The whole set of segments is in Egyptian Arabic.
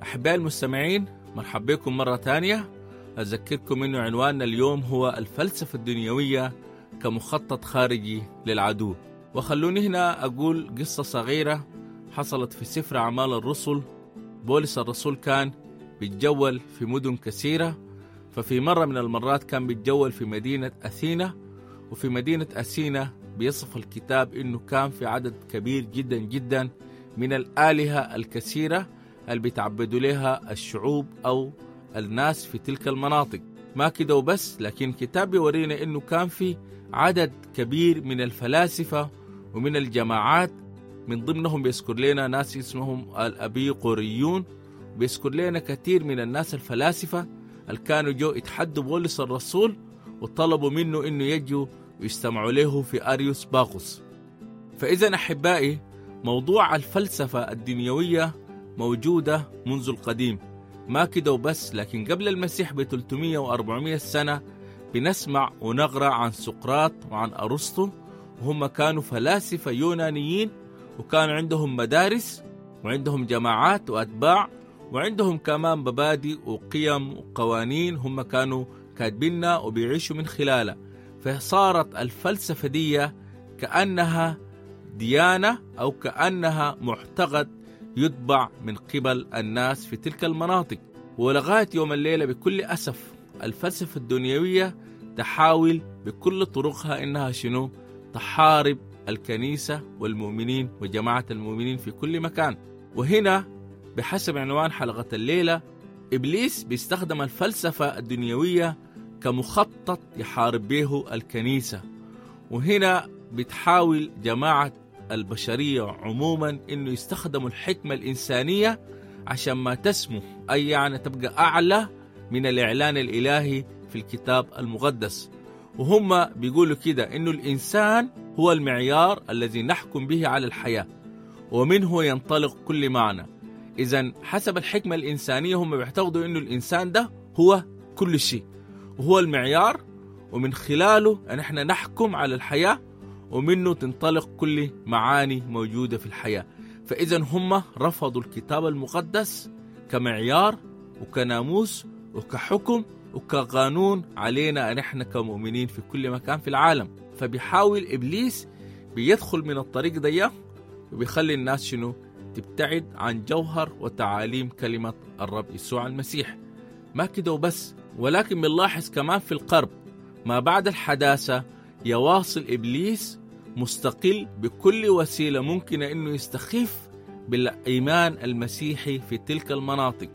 أحبائي المستمعين مرحبا بكم مرة ثانية أذكركم أنه عنواننا اليوم هو الفلسفة الدنيوية كمخطط خارجي للعدو وخلوني هنا أقول قصة صغيرة حصلت في سفر أعمال الرسل بولس الرسول كان بيتجول في مدن كثيرة ففي مرة من المرات كان بيتجول في مدينة أثينا وفي مدينة أثينا بيصف الكتاب أنه كان في عدد كبير جدا جدا من الآلهة الكثيرة اللي بيتعبدوا لها الشعوب أو الناس في تلك المناطق ما كده وبس لكن الكتاب يورينا أنه كان في عدد كبير من الفلاسفة ومن الجماعات من ضمنهم بيذكر لنا ناس اسمهم الأبيقوريون بيذكر لنا كثير من الناس الفلاسفة اللي كانوا جو يتحدوا بولس الرسول وطلبوا منه انه يجوا ويستمعوا له في اريوس باغوس فاذا احبائي موضوع الفلسفه الدنيويه موجوده منذ القديم ما كده وبس لكن قبل المسيح ب 300 و400 سنه بنسمع ونقرا عن سقراط وعن ارسطو وهم كانوا فلاسفه يونانيين وكان عندهم مدارس وعندهم جماعات واتباع وعندهم كمان مبادئ وقيم وقوانين هم كانوا كاتبينها وبيعيشوا من خلالها فصارت الفلسفة دي كأنها ديانة أو كأنها معتقد يتبع من قبل الناس في تلك المناطق ولغاية يوم الليلة بكل أسف الفلسفة الدنيوية تحاول بكل طرقها إنها شنو تحارب الكنيسة والمؤمنين وجماعة المؤمنين في كل مكان وهنا بحسب عنوان حلقة الليلة إبليس بيستخدم الفلسفة الدنيوية كمخطط يحارب به الكنيسة وهنا بتحاول جماعة البشرية عموما انه يستخدموا الحكمة الإنسانية عشان ما تسمو أي يعني تبقى أعلى من الإعلان الإلهي في الكتاب المقدس وهم بيقولوا كده انه الإنسان هو المعيار الذي نحكم به على الحياة ومنه ينطلق كل معنى إذا حسب الحكمة الإنسانية هم بيعتقدوا انه الإنسان ده هو كل شيء وهو المعيار ومن خلاله ان احنا نحكم على الحياه ومنه تنطلق كل معاني موجوده في الحياه فاذا هم رفضوا الكتاب المقدس كمعيار وكناموس وكحكم وكقانون علينا ان احنا كمؤمنين في كل مكان في العالم فبيحاول ابليس بيدخل من الطريق ده وبيخلي الناس شنو تبتعد عن جوهر وتعاليم كلمه الرب يسوع المسيح ما كده وبس ولكن بنلاحظ كمان في القرب ما بعد الحداثة يواصل إبليس مستقل بكل وسيلة ممكنة أنه يستخف بالإيمان المسيحي في تلك المناطق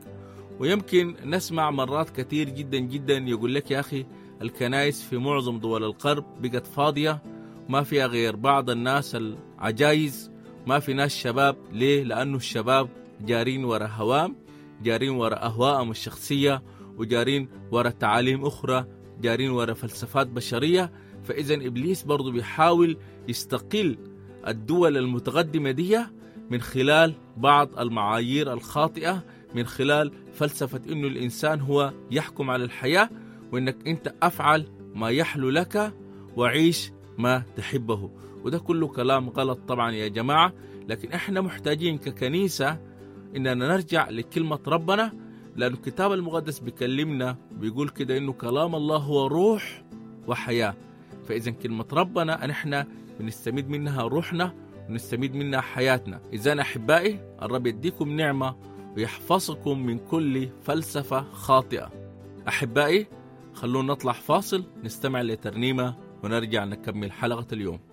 ويمكن نسمع مرات كثير جدا جدا يقول لك يا أخي الكنائس في معظم دول القرب بقت فاضية ما فيها غير بعض الناس العجايز ما في ناس شباب ليه؟ لأنه الشباب جارين ورا هوام جارين ورا أهواءهم الشخصية وجارين ورا تعاليم أخرى جارين ورا فلسفات بشرية فإذا إبليس برضو بيحاول يستقل الدول المتقدمة دي من خلال بعض المعايير الخاطئة من خلال فلسفة أنه الإنسان هو يحكم على الحياة وأنك أنت أفعل ما يحلو لك وعيش ما تحبه وده كله كلام غلط طبعا يا جماعة لكن احنا محتاجين ككنيسة اننا نرجع لكلمة ربنا لأن الكتاب المقدس بيكلمنا بيقول كده إنه كلام الله هو روح وحياة فإذا كلمة ربنا نحن بنستمد منها روحنا ونستمد منها حياتنا إذا أحبائي الرب يديكم نعمة ويحفظكم من كل فلسفة خاطئة أحبائي خلونا نطلع فاصل نستمع لترنيمة ونرجع نكمل حلقة اليوم